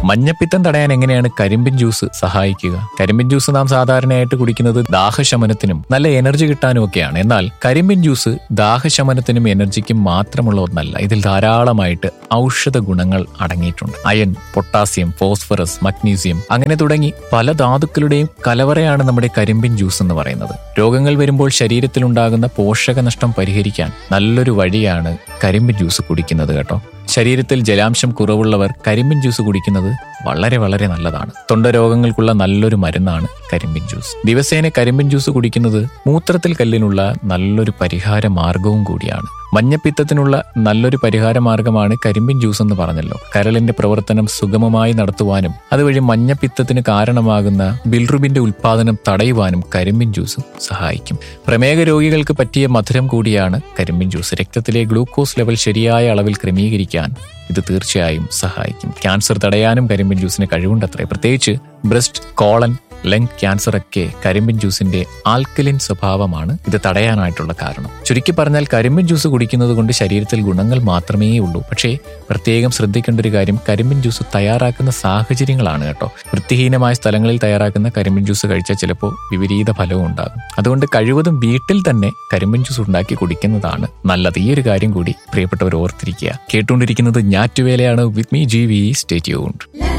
മഞ്ഞപ്പിത്തം തടയാൻ എങ്ങനെയാണ് കരിമ്പിൻ ജ്യൂസ് സഹായിക്കുക കരിമ്പിൻ ജ്യൂസ് നാം സാധാരണയായിട്ട് കുടിക്കുന്നത് ദാഹശമനത്തിനും നല്ല എനർജി കിട്ടാനും ഒക്കെയാണ് എന്നാൽ കരിമ്പിൻ ജ്യൂസ് ദാഹശമനത്തിനും എനർജിക്കും മാത്രമുള്ള ഒന്നല്ല ഇതിൽ ധാരാളമായിട്ട് ഔഷധ ഗുണങ്ങൾ അടങ്ങിയിട്ടുണ്ട് അയൺ പൊട്ടാസ്യം ഫോസ്ഫറസ് മഗ്നീസിയം അങ്ങനെ തുടങ്ങി പല ധാതുക്കളുടെയും കലവറയാണ് നമ്മുടെ കരിമ്പിൻ ജ്യൂസ് എന്ന് പറയുന്നത് രോഗങ്ങൾ വരുമ്പോൾ ശരീരത്തിലുണ്ടാകുന്ന പോഷകനഷ്ടം പരിഹരിക്കാൻ നല്ലൊരു വഴിയാണ് കരിമ്പിൻ ജ്യൂസ് കുടിക്കുന്നത് കേട്ടോ ശരീരത്തിൽ ജലാംശം കുറവുള്ളവർ കരിമ്പിൻ ജ്യൂസ് കുടിക്കുന്നത് വളരെ വളരെ നല്ലതാണ് തൊണ്ട രോഗങ്ങൾക്കുള്ള നല്ലൊരു മരുന്നാണ് കരിമ്പിൻ ജ്യൂസ് ദിവസേന കരിമ്പിൻ ജ്യൂസ് കുടിക്കുന്നത് മൂത്രത്തിൽ കല്ലിനുള്ള നല്ലൊരു പരിഹാര മാർഗവും കൂടിയാണ് മഞ്ഞപ്പിത്തത്തിനുള്ള നല്ലൊരു പരിഹാര മാർഗമാണ് കരിമ്പിൻ ജ്യൂസ് എന്ന് പറഞ്ഞല്ലോ കരളിന്റെ പ്രവർത്തനം സുഗമമായി നടത്തുവാനും അതുവഴി മഞ്ഞപ്പിത്തത്തിന് കാരണമാകുന്ന ബിൽറുബിന്റെ ഉൽപാദനം തടയുവാനും കരിമ്പിൻ ജ്യൂസ് സഹായിക്കും പ്രമേഹ രോഗികൾക്ക് പറ്റിയ മധുരം കൂടിയാണ് കരിമ്പിൻ ജ്യൂസ് രക്തത്തിലെ ഗ്ലൂക്കോസ് ലെവൽ ശരിയായ അളവിൽ ക്രമീകരിക്കാൻ ഇത് തീർച്ചയായും സഹായിക്കും ക്യാൻസർ തടയാനും കരിമ്പിൻ ജ്യൂസിന് കഴിവുണ്ടത്രേ പ്രത്യേകിച്ച് ബ്രസ്റ്റ് കോളൻ ലങ് ക്യാൻസർ ഒക്കെ കരിമ്പിൻ ജ്യൂസിന്റെ ആൽക്കലിൻ സ്വഭാവമാണ് ഇത് തടയാനായിട്ടുള്ള കാരണം ചുരുക്കി പറഞ്ഞാൽ കരിമ്പിൻ ജ്യൂസ് കുടിക്കുന്നത് കൊണ്ട് ശരീരത്തിൽ ഗുണങ്ങൾ മാത്രമേ ഉള്ളൂ പക്ഷേ പ്രത്യേകം ശ്രദ്ധിക്കേണ്ട ഒരു കാര്യം കരിമ്പിൻ ജ്യൂസ് തയ്യാറാക്കുന്ന സാഹചര്യങ്ങളാണ് കേട്ടോ വൃത്തിഹീനമായ സ്ഥലങ്ങളിൽ തയ്യാറാക്കുന്ന കരിമ്പിൻ ജ്യൂസ് കഴിച്ചാൽ ചിലപ്പോൾ വിപരീത ഫലവും ഉണ്ടാകും അതുകൊണ്ട് കഴിവതും വീട്ടിൽ തന്നെ കരിമ്പിൻ ജ്യൂസ് ഉണ്ടാക്കി കുടിക്കുന്നതാണ് നല്ലത് ഈ ഒരു കാര്യം കൂടി പ്രിയപ്പെട്ടവർ ഓർത്തിരിക്കുക കേട്ടുകൊണ്ടിരിക്കുന്നത് ഞാറ്റുവേലയാണ് വിത്ത് മീ ജി വി സ്റ്റേറ്റ്യൂൺ La